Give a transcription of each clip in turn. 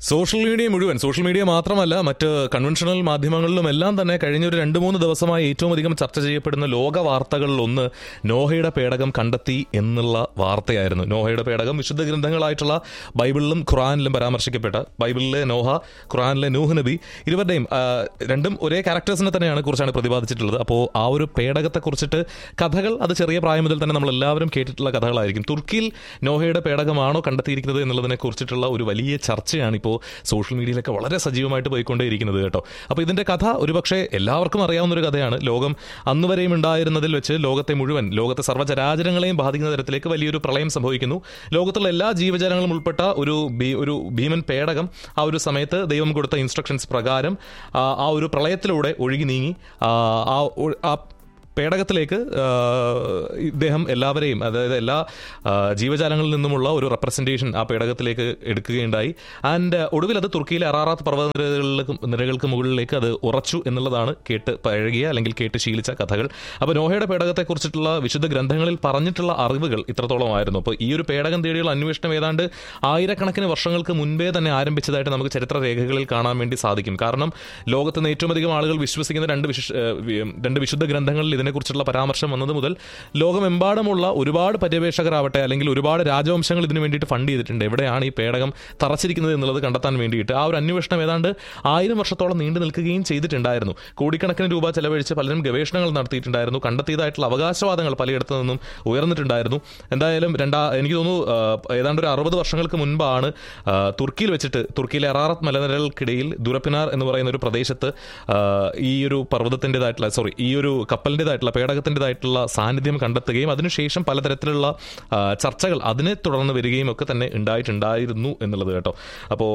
social media മുഴുവൻ social media മാത്രമല്ല മറ്റ് കൺവെൻഷണൽ മാധ്യമങ്ങളിലും എല്ലാം തന്നെ കഴിഞ്ഞ ഒരു രണ്ട് മൂന്ന് ദിവസമായി ഏറ്റവും അധികം ചർച്ച ചെയ്യപ്പെടുന്ന ലോക വാർത്തകളിൽ ഒന്ന് നോഹയുടെ പേടകം കണ്ടെത്തി എന്നുള്ള വാർത്തയായിരുന്നു നോഹയുടെ പേടകം വിശുദ്ധ ഗ്രന്ഥങ്ങളായിട്ടുള്ള ബൈബിളിലും ഖുറാനിലും പരാമർശിക്കപ്പെട്ട ബൈബിളിലെ നോഹ ഖുറാനിലെ നൂഹ് നബി ഇരുവരുടെയും ആ, രണ്ടും ഒരേ ക്യാരക്ടേഴ്സിനെ തന്നെയാണ് കുറിച്ചാണ് പ്രതിപാദിച്ചിട്ടുള്ളത് അപ്പോൾ ആ ഒരു പേടകത്തെ കുറിച്ചിട്ട് കഥകൾ അത് ചെറിയ പ്രായം മുതൽ തന്നെ നമ്മൾ എല്ലാവരും കേട്ടിട്ടുള്ള കഥകളായിരിക്കും തുർക്കിയിൽ നോഹയുടെ പേടകമാണോ കണ്ടെത്തിയിരിക്കുന്നത് എന്നുള്ളതിനെ കുറിച്ചിട്ടുള്ള ഒരു വലിയ ചർച്ചയാണ് ഇപ്പോൾ സോഷ്യൽ മീഡിയയിലൊക്കെ വളരെ സജീവമായിട്ട് പോയിക്കൊണ്ടേയിരിക്കുന്നത് കേട്ടോ അപ്പോൾ ഇതിന്റെ കഥ ഒരുപക്ഷെ എല്ലാവർക്കും അറിയാവുന്ന ഒരു കഥയാണ് ലോകം അന്ന് വരെയും ഉണ്ടായിരുന്നതിൽ വെച്ച് ലോകത്തെ മുഴുവൻ ലോകത്തെ സർവ്വചരാചരങ്ങളെയും ബാധിക്കുന്ന തരത്തിലേക്ക് വലിയൊരു പ്രളയം സംഭവിക്കുന്നു ലോകത്തുള്ള എല്ലാ ജീവജാലങ്ങളും ഉൾപ്പെട്ട ഒരു ഭീ- ഒരു ഭീമൻ പേടകം ആ ഒരു സമയത്ത് ദൈവം കൊടുത്ത ഇൻസ്ട്രക്ഷൻസ് പ്രകാരം ആ ആ ഒരു പ്രളയത്തിലൂടെ ഒഴുകി നീങ്ങി ആ ആ ഒ- ആ പേടകത്തിലേക്ക് ആ, ഇദ്ദേഹം എല്ലാവരെയും അതായത് എല്ലാ ആ, ജീവജാലങ്ങളിൽ നിന്നുമുള്ള ഒരു റെപ്രസെൻറ്റേഷൻ ആ പേടകത്തിലേക്ക് എടുക്കുകയുണ്ടായി ആൻഡ് ഒടുവിൽ അത് തുർക്കിയിലെ അറാറാത്ത് പർവ്വതനിരകൾക്ക് നിരകൾക്ക് മുകളിലേക്ക് അത് ഉറച്ചു എന്നുള്ളതാണ് കേട്ട് പഴകിയ അല്ലെങ്കിൽ കേട്ട് ശീലിച്ച കഥകൾ അപ്പോൾ നോഹയുടെ പേടകത്തെ കുറിച്ചിട്ടുള്ള വിശുദ്ധ ഗ്രന്ഥങ്ങളിൽ പറഞ്ഞിട്ടുള്ള അറിവുകൾ ഇത്രത്തോളമായിരുന്നു അപ്പോൾ ഈ ഒരു പേടകം തേടിയുള്ള അന്വേഷണം ഏതാണ്ട് ആയിരക്കണക്കിന് വർഷങ്ങൾക്ക് മുൻപേ തന്നെ ആരംഭിച്ചതായിട്ട് നമുക്ക് ചരിത്ര രേഖകളിൽ കാണാൻ വേണ്ടി സാധിക്കും കാരണം ലോകത്ത് നിന്ന് ഏറ്റവും അധികം ആളുകൾ വിശ്വസിക്കുന്ന രണ്ട് വിശിഷ ഏഹ് വി- രണ്ട് വിശുദ്ധ ഗ്രന്ഥങ്ങളിൽ ഇതിനെക്കുറിച്ചുള്ള പരാമർശം വന്നത് മുതൽ ലോകമെമ്പാടുമുള്ള ഒരുപാട് പര്യവേഷകരാവട്ടെ അല്ലെങ്കിൽ ഒരുപാട് രാജവംശങ്ങൾ ഇതിനു വേണ്ടിയിട്ട് ഫണ്ട് ചെയ്തിട്ടുണ്ട് എവിടെയാണ് ഈ പേടകം തറച്ചിരിക്കുന്നത് എന്നുള്ളത് കണ്ടെത്താൻ വേണ്ടിയിട്ട് ആ ഒരു അന്വേഷണം ഏതാണ്ട് ആയിരം വർഷത്തോളം നീണ്ടു നിൽക്കുകയും ചെയ്തിട്ടുണ്ടായിരുന്നു കോടിക്കണക്കിന് രൂപ ചെലവഴിച്ച് പലരും ഗവേഷണങ്ങൾ നടത്തിയിട്ടുണ്ടായിരുന്നു കണ്ടെത്തിയതായിട്ടുള്ള അവകാശവാദങ്ങൾ പലയിടത്തു നിന്നും ഉയർന്നിട്ടുണ്ടായിരുന്നു എന്തായാലും രണ്ടാ എനിക്ക് തോന്നുന്നു ആ, ഏതാണ്ട് ഒരു അറുപത് വർഷങ്ങൾക്ക് മുൻപാണ് ആ, തുർക്കിയിൽ വെച്ചിട്ട് തുർക്കിയിലെ അറാറത്ത് മലനിരകൾക്കിടയിൽ ദുരപ്പിനാർ എന്ന് പറയുന്ന ഒരു പ്രദേശത്ത് ആ, ഈ ഒരു പർവ്വതത്തിൻ്റെതായിട്ടുള്ള സോറി ഈ ഒരു കപ്പലിൻ്റെതായിട്ടുള്ള പേടകത്തിൻ്റെതായിട്ടുള്ള സാന്നിധ്യം കണ്ടെത്തുകയും അതിനുശേഷം പലതരത്തിലുള്ള ആ, ചർച്ചകൾ അതിനെ തുടർന്ന് വരികയും ഒക്കെ തന്നെ ഉണ്ടായിട്ടുണ്ടായിരുന്നു എന്നുള്ളത് കേട്ടോ അപ്പോൾ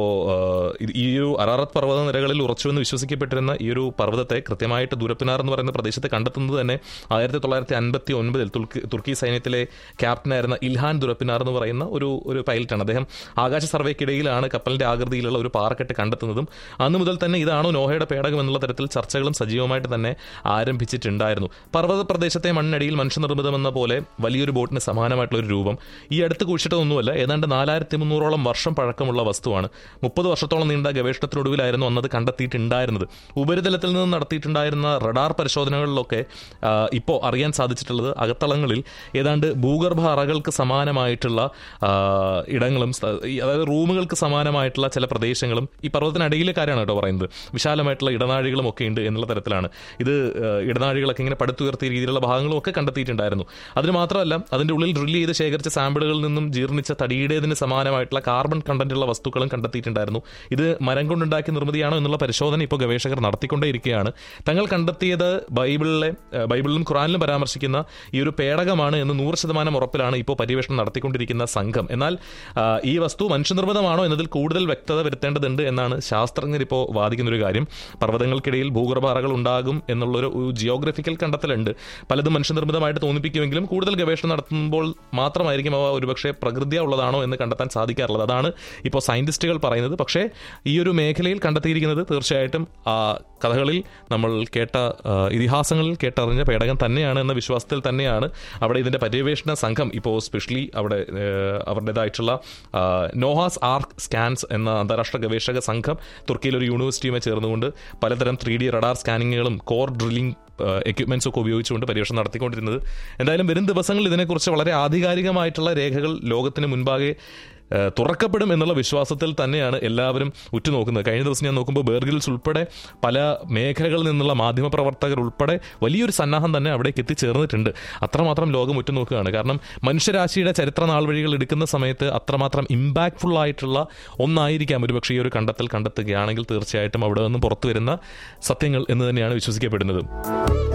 ഈ ഒരു അറാറത്ത് പർവ്വത നിരകളിൽ ഉറച്ചുവെന്ന് വിശ്വസിക്കപ്പെട്ടിരുന്ന ഈ ഒരു പർവ്വതത്തെ കൃത്യമായിട്ട് ദുരപ്പിനാർ എന്ന് പറയുന്ന പ്രദേശത്ത് കണ്ടെത്തുന്നത് തന്നെ ആയിരത്തി തൊള്ളായിരത്തി അൻപത്തി ഒൻപതിൽ തുർക്കി തുർക്കി സൈന്യത്തിലെ ക്യാപ്റ്റനായിരുന്ന ഇൽഹാൻ ദുരപ്പിനാർ എന്ന് പറയുന്ന ഒരു ഒരു പൈലറ്റാണ് അദ്ദേഹം ആകാശ സർവേക്കിടയിലാണ് കപ്പലിന്റെ ആകൃതിയിലുള്ള ഒരു പാറക്കെട്ട് കണ്ടെത്തുന്നതും അന്ന് മുതൽ തന്നെ ഇതാണോ നോഹയുടെ പേടകം എന്നുള്ള തരത്തിൽ ചർച്ചകളും സജീവമായിട്ട് തന്നെ ആരംഭിച്ചിട്ടുണ്ടായിരുന്നു പർവ്വത പ്രദേശത്തെ മണ്ണടിയിൽ മനുഷ്യനിർമ്മിതമെന്ന പോലെ വലിയൊരു ബോട്ടിന് സമാനമായിട്ടുള്ള ഒരു രൂപം ഈ അടുത്ത് കുഴിച്ചിട്ടതൊന്നുമല്ല ഏതാണ്ട് നാലായിരത്തി മുന്നൂറോളം വർഷം പഴക്കമുള്ള വസ്തുവാണ് മുപ്പത് വർഷത്തോളം നീണ്ട ഗവേഷണത്തിനൊടുവിലായിരുന്നു അന്നത് കണ്ടെത്തിയിട്ടുണ്ടായിരുന്നത് ഉപരിതലത്തിൽ നിന്ന് നടത്തിയിട്ടുണ്ടായിരുന്ന റഡാർ പരിശോധനകളിലൊക്കെ ഇപ്പോൾ അറിയാൻ സാധിച്ചിട്ടുള്ളത് അകത്തളങ്ങളിൽ ഏതാണ്ട് ഭൂഗർഭ അറകൾക്ക് സമാനമായിട്ടുള്ള ആ, ഇടങ്ങളും സ്ഥ- ഈ അതായത് റൂമുകൾക്ക് സമാനമായിട്ടുള്ള ചില പ്രദേശങ്ങളും ഈ പർവ്വതത്തിനടിയിലെ കാര്യമാണ് കേട്ടോ പറയുന്നത് വിശാലമായിട്ടുള്ള ഇടനാഴികളും ഒക്കെ ഉണ്ട് എന്നുള്ള തരത്തിലാണ് ഇത് ആ, ഇടനാഴികളൊക്കെ ഇങ്ങനെ പടുത്തുയർത്തിയ രീതിയിലുള്ള ഭാഗങ്ങളും ഒക്കെ കണ്ടെത്തിയിട്ടുണ്ടായിരുന്നു അതിന് മാത്രമല്ല അതിന്റെ ഉള്ളിൽ ഡ്രിൽ ചെയ്ത് ശേഖരിച്ച സാമ്പിളുകളിൽ നിന്നും ജീർണിച്ച തടിയുടേതിന് സമാനമായിട്ടുള്ള കാർബൺ കണ്ടന്റുള്ള വസ്തുക്കളും കണ്ടെത്തിയിട്ടുണ്ടായിരുന്നു ഇത് മരം കൊണ്ടുണ്ടാക്കിയ നിർമ്മിതിയാണോ എന്നുള്ള പരിശോധന ഇപ്പോൾ ഗവേഷകർ നടത്തിക്കൊണ്ടേയിരിക്കുകയാണ് തങ്ങൾ കണ്ടെത്തിയത് ബൈബിളിലെ ഏഹ്, ബൈബിളിലും ഖുറാനിലും പരാമർശിക്കുന്ന ഈ ഒരു പേടകമാണ് എന്ന് നൂറ് ശതമാനം ഉറപ്പിലാണ് ഇപ്പോൾ പര്യവേഷണം നടത്തിക്കൊണ്ടിരിക്കുന്ന സംഘം എന്നാൽ ആ, ഈ വസ്തു മനുഷ്യനിർമ്മിതമാണോ എന്നതിൽ കൂടുതൽ വ്യക്തത വരുത്തേണ്ടതുണ്ട് എന്നാണ് ശാസ്ത്രജ്ഞർ ഇപ്പോൾ വാദിക്കുന്ന ഒരു കാര്യം പർവ്വതങ്ങൾക്കിടയിൽ ഭൂഗർഭ അറകൾ ഉണ്ടാകും എന്നുള്ളൊരു ജിയോഗ്രഫിക്കൽ കണ്ടെത്തലുണ്ട് പലതും മനുഷ്യനിർമ്മിതമായിട്ട് തോന്നിപ്പിക്കുമെങ്കിലും കൂടുതൽ ഗവേഷണം നടത്തുമ്പോൾ മാത്രമായിരിക്കും അവ ഒരുപക്ഷെ പ്രകൃതിയ ഉള്ളതാണോ എന്ന് കണ്ടെത്താൻ സാധിക്കാറുള്ളത് അതാണ് ഇപ്പോൾ സയന്റിസ്റ്റുകൾ പറയുന്നത് പക്ഷേ ഈ ഒരു മേഖലയിൽ കണ്ടെത്തിയിരിക്കുന്നത് തീർച്ചയായിട്ടും ആ കഥകളിൽ നമ്മൾ കേട്ട ആ, ഇതിഹാസങ്ങളിൽ കേട്ടറിഞ്ഞ പേടകം തന്നെയാണ് എന്ന വിശ്വാസത്തിൽ തന്നെയാണ് അവിടെ ഇതിന്റെ പര്യവേഷണ സംഘം ഇപ്പോൾ സ്പെഷ്യലി അവിടെ ഏഹ്, അവരുടേതായിട്ടുള്ള ആ, നോഹാസ് ആർക്ക് സ്കാൻസ് എന്ന അന്താരാഷ്ട്ര ഗവേഷക സംഘം തുർക്കിയിലെ ഒരു യൂണിവേഴ്സിറ്റിയുമായി ചേർന്നുകൊണ്ട് പലതരം ത്രീ ഡി റഡാർ സ്കാനിങ്ങുകളും കോർ ഡ്രില്ലിംഗ് എക്യുപ്മെന്റ്സ് ഒക്കെ ഉപയോഗിച്ചുകൊണ്ട് പര്യവേഷണം നടത്തിക്കൊണ്ടിരുന്നത് എന്തായാലും വരും ദിവസങ്ങളിൽ ഇതിനെക്കുറിച്ച് വളരെ ആധികാരികമായിട്ടുള്ള രേഖകൾ ലോകത്തിന് മുൻപാകെ ഏഹ്, തുറക്കപ്പെടും എന്നുള്ള വിശ്വാസത്തിൽ തന്നെയാണ് എല്ലാവരും ഉറ്റുനോക്കുന്നത് കഴിഞ്ഞ ദിവസം ഞാൻ നോക്കുമ്പോൾ ബേർഗിൽസ് ഉൾപ്പെടെ പല മേഖലകളിൽ നിന്നുള്ള മാധ്യമപ്രവർത്തകർ ഉൾപ്പെടെ വലിയൊരു സന്നാഹം തന്നെ അവിടേക്ക് എത്തിച്ചേർന്നിട്ടുണ്ട് അത്രമാത്രം ലോകം ഉറ്റുനോക്കുകയാണ് കാരണം മനുഷ്യരാശിയുടെ ചരിത്ര നാൾവഴികൾ എടുക്കുന്ന സമയത്ത് അത്രമാത്രം ഇമ്പാക്ട്ഫുൾ ആയിട്ടുള്ള ഒന്നായിരിക്കാം ഒരുപക്ഷെ ഈ ഒരു കണ്ടെത്തൽ കണ്ടെത്തുകയാണെങ്കിൽ തീർച്ചയായിട്ടും അവിടെ നിന്ന് പുറത്തു വരുന്ന സത്യങ്ങൾ എന്ന് തന്നെയാണ് വിശ്വസിക്കപ്പെടുന്നത്